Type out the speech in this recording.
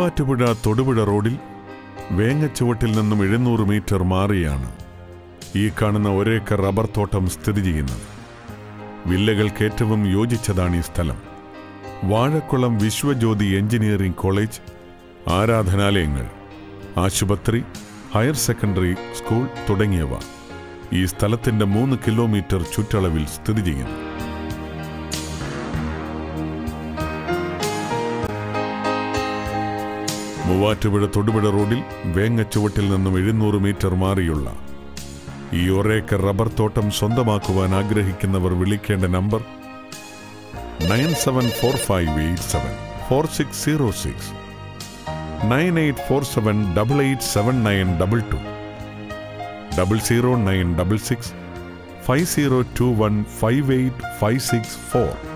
മൂവാറ്റുപുഴ തൊടുപുഴ റോഡിൽ വേങ്ങച്ചുവട്ടിൽ നിന്നും എഴുന്നൂറ് മീറ്റർ മാറിയാണ് ഈ കാണുന്ന ഒരേക്കർ റബ്ബർ തോട്ടം സ്ഥിതി ചെയ്യുന്നത് വില്ലകൾക്ക് ഏറ്റവും യോജിച്ചതാണ് ഈ സ്ഥലം വാഴക്കുളം വിശ്വജ്യോതി എഞ്ചിനീയറിംഗ് കോളേജ് ആരാധനാലയങ്ങൾ ആശുപത്രി ഹയർ സെക്കൻഡറി സ്കൂൾ തുടങ്ങിയവ ഈ സ്ഥലത്തിന്റെ മൂന്ന് കിലോമീറ്റർ ചുറ്റളവിൽ സ്ഥിതി ചെയ്യുന്നു മൂവാറ്റുപുഴ തൊടുപുഴ റോഡിൽ വേങ്ങച്ചുവട്ടിൽ നിന്നും എഴുന്നൂറ് മീറ്റർ മാറിയുള്ള ഈ ഒരേക്കർ റബ്ബർ തോട്ടം സ്വന്തമാക്കുവാൻ ആഗ്രഹിക്കുന്നവർ വിളിക്കേണ്ട number nine seven four five eight seven four six zero six nine eight four seven double eight seven nine double two double zero nine double six five zero two one five eight five six four